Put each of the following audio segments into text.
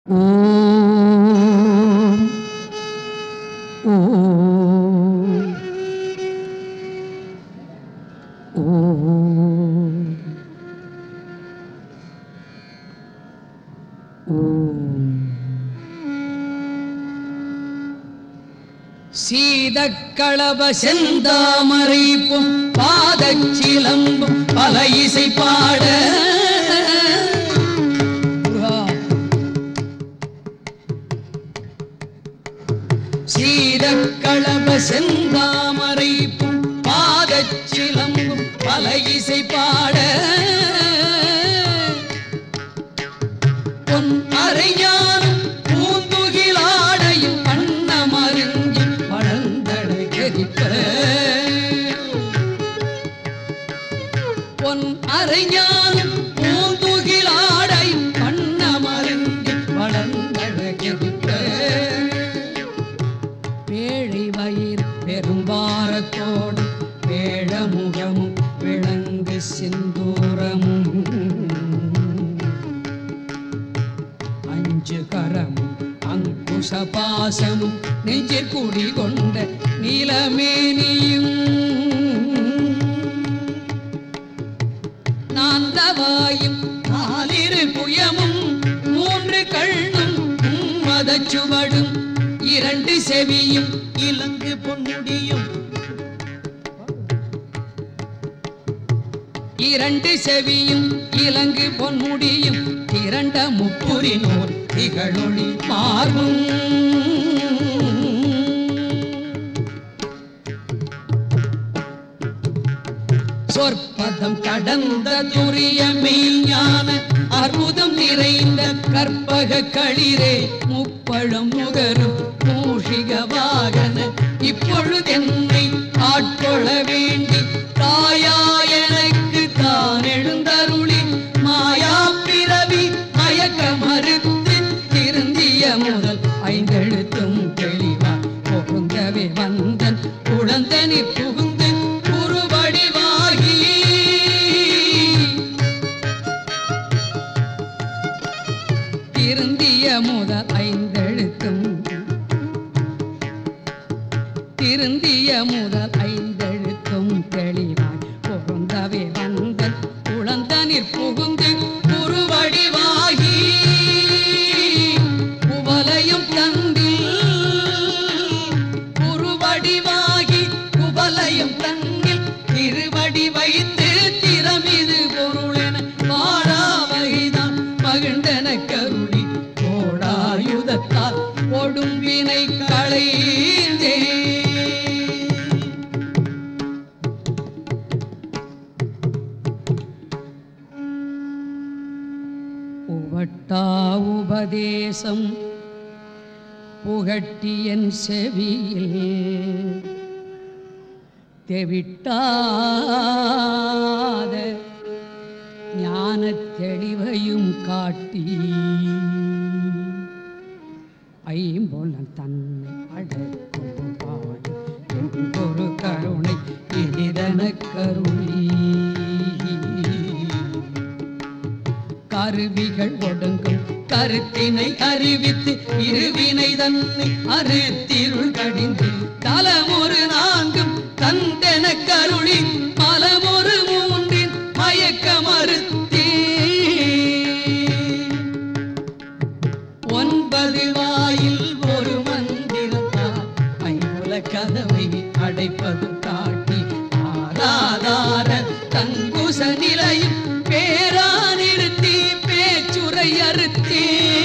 ஓம் ஓம் ஓம் ஓம் சீதக்களப செந்தாமரைப்பும் பாதச்சிலம்பும் பல இசை பாட சீதக்களப செந்தாமரைப்பும் பாதச்சிலம்பும் பல இசை பாட பொன் அரைஞானம் பூந்துகிலாடையும் அன்னமருங்கி வளர்ந்தடை கதிப்ப பொன் அரைஞானம் பூந்துகிலாடையும் அன்னமருங்கி வளர்ந்தட கதிப்ப பேழை வயிர் பெரும்பாரத்தோடு வேழமுகமும் விளங்கு சிந்தூரமும் அஞ்சு கரமும் அங்குச பாசமும் நெஞ்சில் குடி கொண்ட நீலமேனியும் நாந்தவாயும் நாலிரு புயமும் மூன்று கண்ணும் மதச்சுவடும் இரண்டு செவியும் இலங்கு பொன்முடியும் இரண்டு செவியும் இலங்கு பொன்முடியும் திரண்ட முப்புரி நூல் திகழொளி மார்பும் சொற்பதம் கடந்த துரிய மெய்ஞான அற்புதம் நிறைந்த கற்பக களிரே முப்பழம் நுகரும் மூஷிக வாகன இப்பொழுதென்னை ஆட்கொள்ள வேண்டி தாயா எனக்கு தான் எழுந்தருளி மாயா பிறவி மயக்க மறுத்து திருந்திய முதல் ஐந்தெழுத்தும் தெளிவா பொருந்தவே வந்தன் குழந்தனி புகுந்து குருவடிவாகி திருந்திய முதல் ஐந்தெழுத்தும் திருந்திய முதல் ஐந்தெழுத்தும் தெளிவாய் பொருந்தவே வந்தன் குழந்தனிற் புகுந்து குருவடிவாகி குவலையும் தந்தில் குருவடிவாகி குவலையும் தங்கில் திருவடி வைத்து திறமிது பொருளென வாழாவகைதான் மகிழ்ந்தன கருளி கோடாயுதத்தால் கொடும்பினை களைந்தே உவட்டா உபதேசம் புகட்டியன் செவியில் தெவிட்டாத ஞானத் தெளிவையும் காட்டி ஐம்பொலன் தன்னை அடக்கும் பாயும் ஒரு கருணை இனிதன கருணி கருவிகள் ஒடுங்கும் கருத்தினை அறிவித்து இருவினை தன்னை அறுத்திருள் கடிந்து தலமொரு நான்கும் தந்தென கருளி மலமொரு மூன்றின் மயக்க மறுத்தே ஒன்பது வாயில் ஒரு மந்திரத்தால் ஐம்புல கதவை அடைப்பது காட்டி ஆராதார தங்குச நிலையும் பேரா நிறுத்தி பேச்சுரை அறுத்தே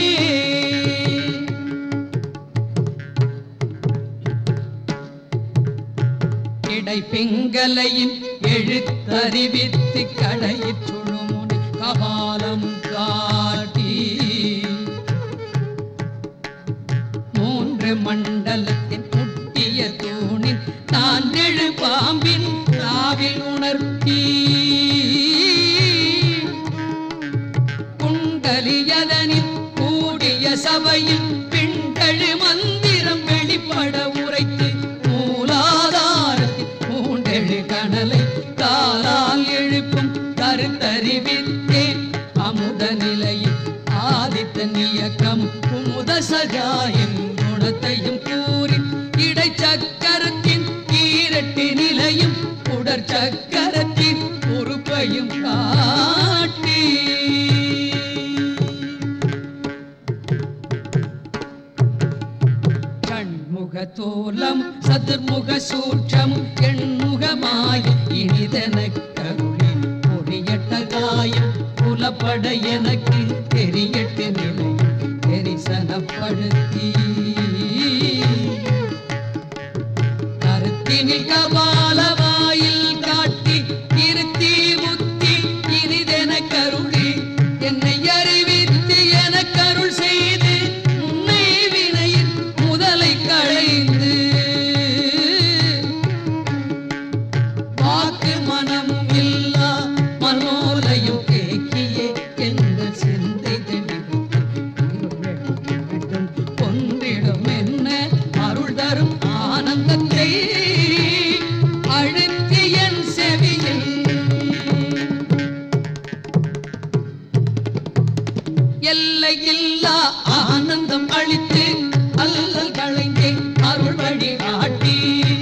இடை பெங்கலையின் எழுத்தறிவித்து கடையிற் சுழுமுனை கபாலம் காட்டி மூன்று மண்டலத்தின் முட்டிய தூணின் நான் எழு பாம்பின் நாவில் உணர்த்தி குண்டலியதனில் கூடிய சபையில் பிண்டழு மந்திரம் வெளிப்பட உரைத்து மூலாதாரத்தில் மூண்டெழு கணலை காலால் எழுப்பும் கருத்தறிவித்தேன் அமுத நிலையில் ஆதித்தன் இயக்கம் குமுத சகாயின் குணத்தையும் கூறி இடைச்சக்கரத்தின் ஈரட்டு நிலையும் உடற் சக்கரத்தின் பொறுப்பையும் காட்டி கண்முக தோலம் சதுர்முக சூட்சம் எண்முகமாய் இனிதன கருளி பொடியட்ட காயம் புலப்பட எனக்கு தெரியட்டு நிலை தெரிசனப்படுத்தி கருத்தினில் கபாலவாயில் காட்டி இருத்தி முத்தி இனிதென கருளி என்னை அறிவித்து என கருள் செய்து முன்னை வினையின் முதலை களைந்து வாக்கு மனமும் இல்லா மனோலையும் தேக்கியே எங்கள் சிந்தை தெளிவிக்கும் கொன்றிடும் என்ன அருள் தரும் ஆனந்தத்தை அழுத்தி என் செவியில் எல்லையில்லா ஆனந்தம் அளித்து அல்லல் களைந்தே அருள் வழி காட்டி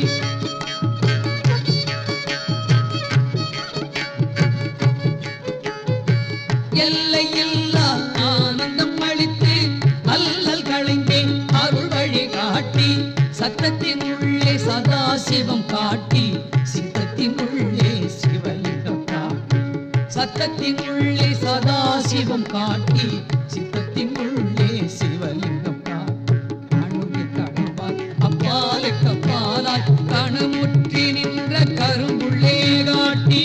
எல்லையில்லா ஆனந்தம் அளித்து அல்லல் களைந்தே அருள் வழி காட்டி சத்தத்தின் உள்ளே சதா சிவம் காட்டி சித்தத்தின் உள்ளே சிவலிங்கம் காட்டி சத்தத்தின் உள்ளே சதா சிவம் காட்டி சித்தத்தின் உள்ளே சிவலிங்கம் காட்டி அணுகு கடுவாய் அப்பாலுக்கு அப்பாலாய் கணுமுற்றி நின்ற கரும்புள்ளே காட்டி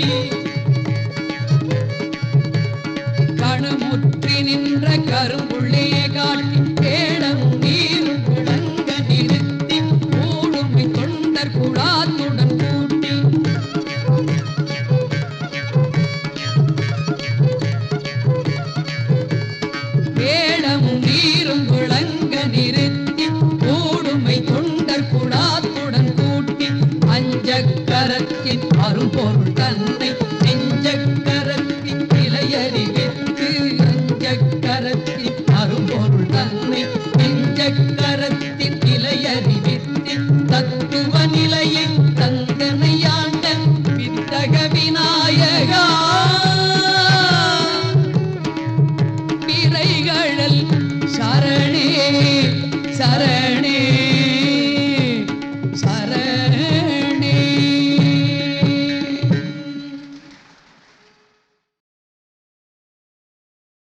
கணுமுற்றி நின்ற கரும்புள்ளே காட்டி பேடமும் நீரும் விளங்க நிறுத்தி கூடுமை தொண்டர் குழாத்துடன் கூட்டி வேடமும் நீரும் விளங்க நிறுத்தி கூடுமை தொண்டர் குழாத்துடன் கூட்டி அஞ்சக்கரத்தின் அரும்பொருள் தன்னை நெஞ்சக்கரத்தின் இலையறிவித்து அஞ்சக்கரத்தின் அரும்பொருள் தன்னை நெஞ்சக்கரத்தின் இலையறிவித்து தத்துவ நிலையை தந்தனையாண்ட வித்தக விநாயகா பிறைகழல் சரணே சரணே